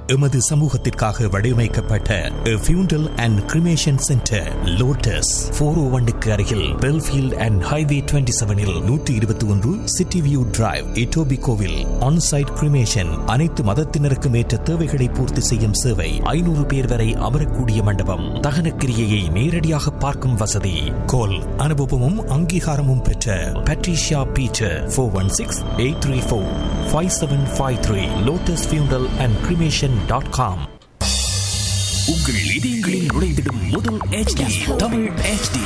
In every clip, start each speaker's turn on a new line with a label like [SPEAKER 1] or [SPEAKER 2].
[SPEAKER 1] எமது சமூகத்திற்காக வடிவமைக்கப்பட்ட funeral and cremation centre lotus four oh ஒன்னுக்கு அருகில் பெல்ஃபீல்ட் அண்ட் ஹைவே டுவெண்ட்டி செவனில் நூற்றி இருபத்தி ஒன்று சிட்டி வியூ டிரைவ் இட்டோபி கோவில் ஆன்சைட் கிரிமேஷன் அனைத்து மதத்தினருக்கும் ஏற்ற தேவைகளை பூர்த்தி செய்யும் சேவை ஐநூறு பேர் வரை அமரக்கூடிய மண்டபம் தகன கிரியையை நேரடியாக பார்க்கும் வசதி கோல் அனுபவமும் அங்கீகாரமும் பெற்ற Patricia Peter four one six eight three four five seven five three lotus funeral and cremation dot com உங்கள் இதயங்களில் நுழைந்திடும் முதல் HD தமிழ் HD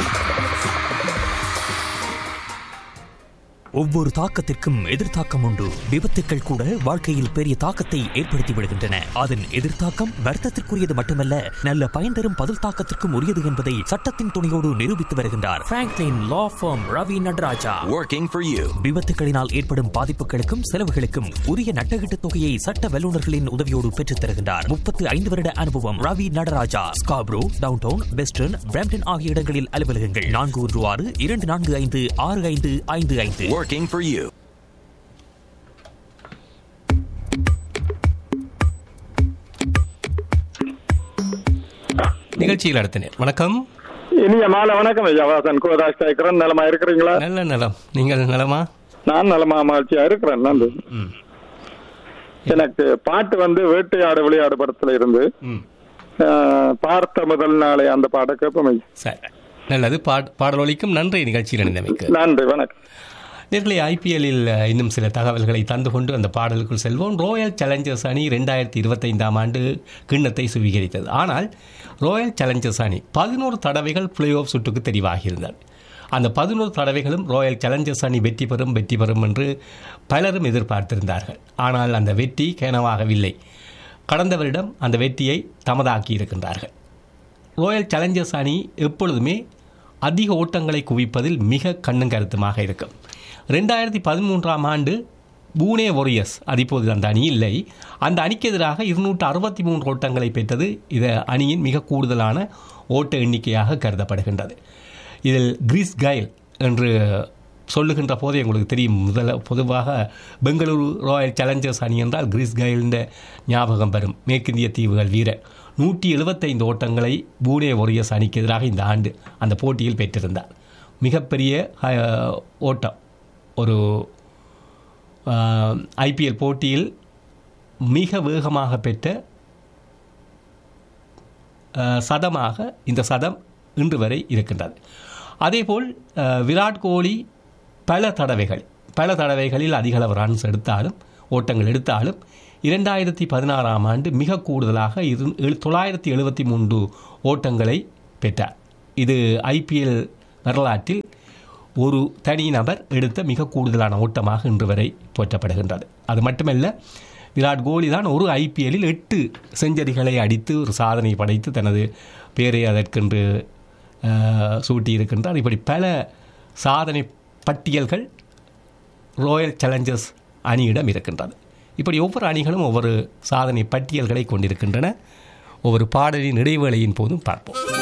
[SPEAKER 1] ஒவ்வொரு தாக்கத்திற்கும் எதிர்த்தாக்கம் உண்டு விபத்துக்கள் கூட வாழ்க்கையில் பெரிய தாக்கத்தை ஏற்படுத்தி விடுகின்றன அதன் எதிர்த்தாக்கம் வர்த்தத்திற்குரியது மட்டுமல்ல நல்ல பயன் தரும் பதில் தாக்கத்திற்கும் உரியது என்பதை சட்டத்தின் துணையோடு நிரூபித்து வருகின்றார் Franklin law firm Ravi Nataraja
[SPEAKER 2] Working for you.
[SPEAKER 1] விபத்துகளினால் ஏற்படும் பாதிப்புகளுக்கும் செலவுகளுக்கும் உரிய நட்டகீட்டு தொகையை சட்ட வல்லுநர்களின் உதவியோடு பெற்றுத் தருகின்றார் முப்பத்து ஐந்து வருட அனுபவம் Ravi Nataraja Scarborough downtown Weston Brampton ஆகிய இடங்களில் அலுவலகங்கள் நான்கு ஒன்று ஆறு இரண்டு நான்கு ஐந்து ஆறு ஐந்து ஐந்து ஐந்து
[SPEAKER 2] Working for you.
[SPEAKER 3] நிகழ்ச்சியில் அடுத்த வணக்கம்
[SPEAKER 4] இனிய மாலை வணக்கம் ஐயா வாசன் கோதாஸ் கேட்கிறேன் நலமா இருக்கிறீங்களா
[SPEAKER 3] நல்ல நலம் நீங்கள் நலமா
[SPEAKER 4] நான் நலமா மகிழ்ச்சியா இருக்கிறேன் நன்றி
[SPEAKER 3] ம்
[SPEAKER 4] எனக்கு பாட்டு வந்து வேட்டையாடு விளையாடு படத்துல இருந்து
[SPEAKER 3] ம்
[SPEAKER 4] அஹ், பார்த்த முதல் நாளை அந்த பாட்டை கேட்போம் ஐயா.
[SPEAKER 3] சரி நல்லது பாட் பாடலொலிக்கும் நன்றி நிகழ்ச்சியில் இணைந்தமைக்கு
[SPEAKER 4] நன்றி வணக்கம்
[SPEAKER 3] நேர்களை ஐபிஎல்லில் இன்னும் சில தகவல்களை தந்து கொண்டு அந்த பாடலுக்குள் செல்வோம் ராயல் சேலஞ்சர்ஸ் அணி ரெண்டாயிரத்தி இருபத்தைந்தாம் ஆண்டு கிண்ணத்தை சுவீகரித்தது ஆனால் ராயல் சேலஞ்சர்ஸ் அணி பதினோரு தடவைகள் பிளே ஆஃப் சுற்றுக்கு தெரிவாகியிருந்தது அந்த பதினோரு தடவைகளும் ராயல் சேலஞ்சர்ஸ் அணி வெற்றி பெறும் வெற்றி பெறும் என்று பலரும் எதிர்பார்த்திருந்தார்கள் ஆனால் அந்த வெற்றி கேனவாகவில்லை கடந்த வருடம் அந்த வெற்றியை தமதாக்கி இருக்கின்றார்கள் ராயல் சேலஞ்சர்ஸ் அணி எப்பொழுதுமே அதிக ஓட்டங்களை குவிப்பதில் மிக கண்ணும் கருத்துமாக இருக்கும் ரெண்டாயிரத்தி பதிமூன்றாம் ஆண்டு பூனே வாரியர்ஸ் அது இப்போது அந்த அணி இல்லை அந்த அணிக்கு எதிராக இருநூற்று அறுபத்தி மூன்று ஓட்டங்களை பெற்றது இது அணியின் மிக கூடுதலான ஓட்ட எண்ணிக்கையாக கருதப்படுகின்றது இதில் கிரீஸ் கைல் என்று சொல்லுகின்ற போதே உங்களுக்கு தெரியும் முதல்ல பொதுவாக பெங்களூரு ராயல் சேலஞ்சர்ஸ் அணி என்றால் கிரீஸ் கைல்ன்ற ஞாபகம் வரும் மேற்கிந்திய தீவுகள் வீரர் நூற்றி எழுபத்தைந்து ஓட்டங்களை பூனே வாரியர்ஸ் அணிக்கு எதிராக இந்த ஆண்டு அந்த போட்டியில் பெற்றிருந்தார் மிகப்பெரிய அஹ், ஓட்டம் ஒரு ஐபிஎல் போட்டியில் மிக வேகமாக பெற்ற அஹ், சதமாக இந்த சதம் இன்று வரை இருக்கின்றது அதேபோல் அஹ், விராட் கோலி பல தடவைகள் பல தடவைகளில் அதிக அளவு ரன்ஸ் எடுத்தாலும் ஓட்டங்கள் எடுத்தாலும் இரண்டாயிரத்தி பதினாறாம் ஆண்டு மிக கூடுதலாக இரு எழு- தொள்ளாயிரத்தி எழுபத்தி மூன்று ஓட்டங்களை பெற்றார் இது ஐபிஎல் வரலாற்றில் ஒரு தனிநபர் எடுத்த மிக கூடுதலான ஓட்டமாக இன்று வரை போற்றப்படுகின்றது அது மட்டுமல்ல விராட் கோலி தான் ஒரு ஐபிஎல்லில் எட்டு செஞ்சரிகளை அடித்து ஒரு சாதனை படைத்து தனது பேரை அதற்கென்று அஹ், சூட்டியிருக்கின்றார் இப்படி பல சாதனை பட்டியல்கள் ராயல் சேலஞ்சர்ஸ் அணியிடம் இருக்கின்றது இப்படி ஒவ்வொரு அணிகளும் ஒவ்வொரு சாதனை பட்டியல்களை கொண்டிருக்கின்றன ஒவ்வொரு பாடலின் இடைவேளையின் போதும் பார்ப்போம்